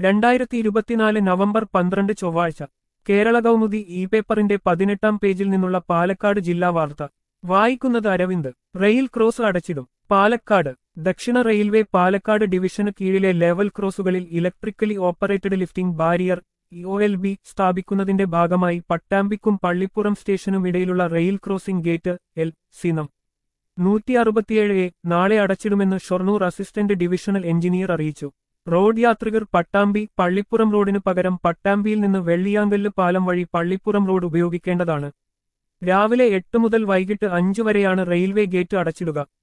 രണ്ടായിരത്തി ഇരുപത്തിനാല് നവംബർ പന്ത്രണ്ട് ചൊവ്വാഴ്ച കേരള കൗമുദി ഇ പേപ്പറിന്റെ പതിനെട്ടാം പേജിൽ നിന്നുള്ള പാലക്കാട് ജില്ലാ വാർത്ത വായിക്കുന്നത് അരവിന്ദ് റെയിൽ ക്രോസ് അടച്ചിടും പാലക്കാട് ദക്ഷിണ റെയിൽവേ പാലക്കാട് ഡിവിഷന് കീഴിലെ ലെവൽ ക്രോസുകളിൽ electrically operated lifting barrier O L B സ്ഥാപിക്കുന്നതിന്റെ ഭാഗമായി പട്ടാമ്പിക്കും പള്ളിപ്പുറം സ്റ്റേഷനും ഇടയിലുള്ള റെയിൽ ക്രോസിംഗ് ഗേറ്റ് എൽ സിനം നൂറ്റി അറുപത്തിയേഴ് എ നാളെ അടച്ചിടുമെന്ന് ഷൊർണൂർ അസിസ്റ്റന്റ് ഡിവിഷണൽ എഞ്ചിനീയർ അറിയിച്ചു റോഡ് യാത്രികർ പട്ടാമ്പി പള്ളിപ്പുറം റോഡിനു പകരം പട്ടാമ്പിയിൽ നിന്ന് വെള്ളിയാങ്കല്ല് പാലം വഴി പള്ളിപ്പുറം റോഡ് ഉപയോഗിക്കേണ്ടതാണ് രാവിലെ എട്ട് മുതൽ വൈകിട്ട് അഞ്ചു വരെയാണ് റെയിൽവേ ഗേറ്റ് അടച്ചിടുക